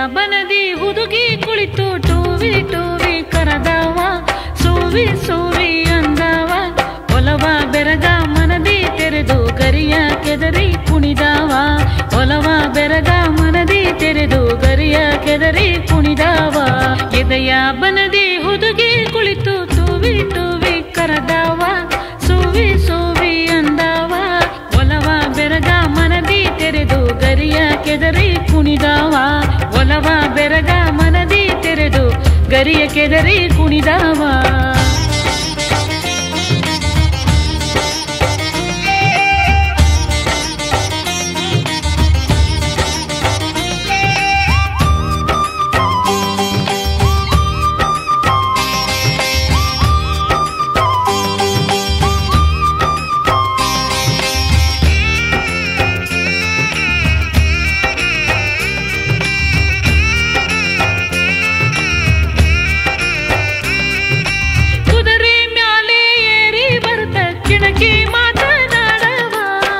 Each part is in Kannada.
ಬನದಿ ಹುದುಗಿ ಕುಳಿತು ಟೂವಿ ಟೂವಿ ಕರದವ ಸೂವಿ ಸೂವಿ ಅಂದವ ಒಲವ ಬೆರಗ ಮನದಿ ತೆರೆದು ಗರಿಯ ಕೆದರಿ ಕುಣಿದವ ಒಲವ ಬೆರಗ ಮನದಿ ತೆರೆದು ಗರಿಯ ಕೆದರಿ ಕುಣಿದವ ಎದೆಯ ಬನದಿ ಹುದುಗಿ ಕುಳಿತು ಟೂವಿ ಟೂವಿ ಕರದವ ಸೂವಿ ಸೂವಿ ಅಂದವ ಒಲವ ಬೆರಗ ಮನದಿ ತೆರೆದು ಗರಿಯ ಕೆದರಿ ಕುಣಿದವ ಒಲವ ಬೆರಗ ಮನದಿ ತೆರೆದು ಗರಿಯ ಕೆದರಿ ಕುಣಿದವ ಕುದುರೆ ಮ್ಯಾಲೆ ಏರಿ ಬರ್ತ ಕಿಣಕಿ ಮಾತನಾಡವ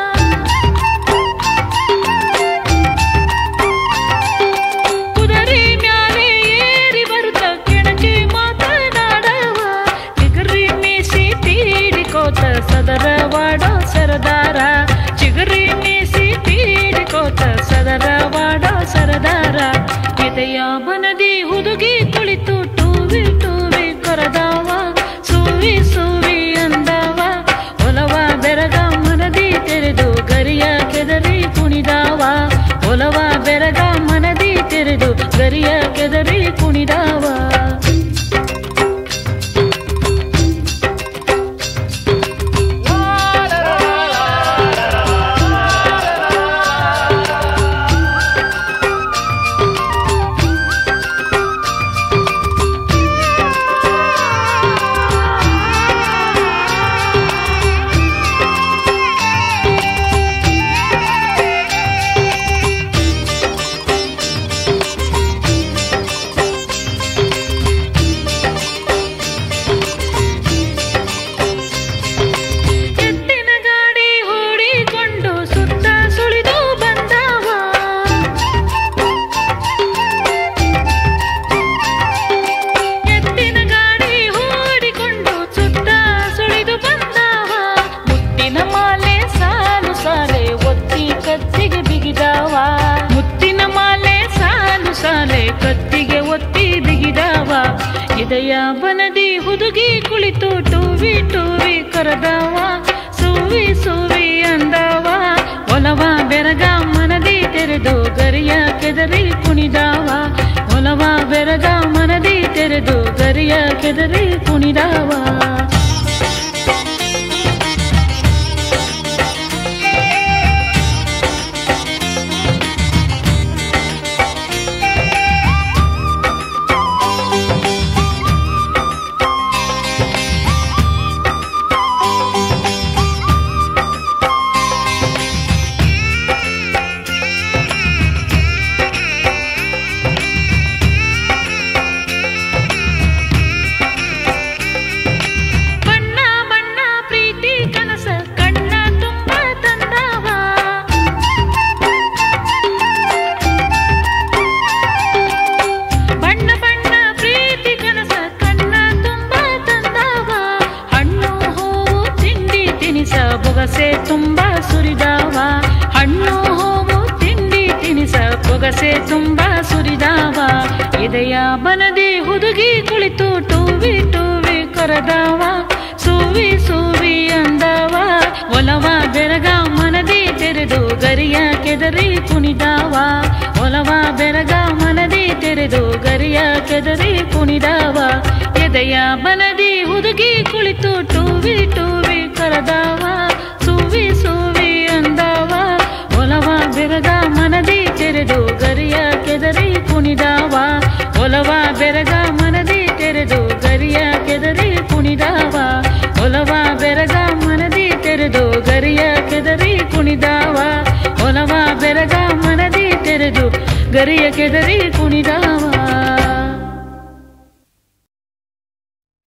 ಕುದುರೆ ಮ್ಯಾಲೆ ಏರಿ ಬರ್ತ ಕಿಣಕಿ ಮಾತನಾಡವ ಚಿಗರಿ ಮೀಸಿ ತೀಡಿಕೋತ ಸದರವಾಡೋ ಸರದಾರ ಚಿಗರಿ ಮೀಸಿ ತೀಡಿಕೋತ ಸದರವಾಡೋ ಸರದಾರ ಎದೆಯ ಬನದಿ ಹುದುಗಿ ಕುಳಿತು ಟೂವಿ ಟೂವಿ ಕರದವ ಸೂವಿ ಸೂವಿ ಅಂದವ ಒಲವ ಬೆರಗ ಮನದಿ ತೆರೆದು ಗರಿಯ ಕೆದರಿ ಕುಣಿದವ ಒಲವ ಬೆರಗ ಮನದಿ ತೆರೆದು ಗರಿಯ ಕೆದರಿ ಕುಣಿದವ ಎತ್ತಿನ ಗಾಡಿ ಹೂಡಿಕೊಂಡು ಸುತ್ತ ಸುಳಿದು ಬಂದವ ಎತ್ತಿನ ಗಾಡಿ ಹೂಡಿಕೊಂಡು ಸುತ್ತ ಸುಳಿದು ಬಂದವ ಮುತ್ತಿನ ಮಾಲೆ ಸಾಲು ಸಾಲೆ ಒತ್ತಿ ಕತ್ತಿಗೆ ಬಿಗಿದವ ಮುತ್ತಿನ ಮಾಲೆ ಸಾಲು ಸಾಲೆ ಕತ್ತಿಗೆ ಒತ್ತಿ ಬಿಗಿದವ ಇದೆಯ ಬನದಿ ಹುದುಗಿ ಕುಳಿತು ಟೂವಿ ಟೂವಿ ಕರದವ ಸೂವಿ ಸೂವಿ ಅಂದವ ಒಲವ ಬೆರಗ ಮನದಿ ತೆರೆದು ಗರಿಯ ಕೆದರಿ ಕುಣಿದವ ಒಲವ ಬೆರಗ ಮನದಿ ತೆರೆದು ಗರಿಯ ಕೆದರಿ ಕುಣಿದವ ಬಣ್ಣ ಬಣ್ಣ ಪ್ರೀತಿ ಕನಸ ಕಣ್ಣ ತುಂಬ ತಂದವ ಬಣ್ಣ ಬಣ್ಣ ಪ್ರೀತಿ ಕನಸ ಕಣ್ಣ ತುಂಬ ತಂದವ ಹಣ್ಣು ಹೂವು ತಿಂಡಿ ತಿನಿಸ ಬೊಗಸೆ ತುಂಬ ಸುರಿದವ ಹಣ್ಣು ಹೂವು ತಿಂಡಿ ತಿನಿಸ ಬೊಗಸೆ ತುಂಬ ಸುರಿದವ ಇದೆಯ ಬನದಿ ಹುದುಗಿ ಕುಳಿತು ಟೂವಿ ಟೂವಿ ಕರದವ ಸೂವಿ ಸೂವಿ ಅಂದವ ಒಲವ ಬೆರಗ ಮನದಿ ತೆರೆದು ಗರಿಯ ಕೆದರಿ ಕುಣಿದವ ಒಲವ ಬೆರಗ ಮನದಿ ತೆರೆದು ಗರಿಯ ಕೆದರಿ ಕುಣಿದವ ಎದೆಯ ಬನದಿ ಹುದುಗಿ ಕುಳಿತು ಟೂವಿ ಟೂವಿ ಕರದವ ಸೂವಿ ಸೂವಿ ಅಂದವ ಒಲವ ಬೆರಗ ಮನದಿ ತೆರೆದು ಗರಿಯ ಕೆದರಿ ಕುಣಿದವ ಒಲವ ಬೆರಗ ಮನದಿ ತೆರೆದು ಗರಿಯ ಕೆದರಿ ಕುಣಿದವ ಒಲವ ಬೆರಗ ಮನದಿ ತೆರೆದು ಗರಿಯ ಕೆದರಿ ಕುಣಿದವ ಒಲವ ಬೆರಗ ಮನದಿ ತೆರೆದು ಗರಿಯ ಕೆದರಿ ಕುಣಿದವ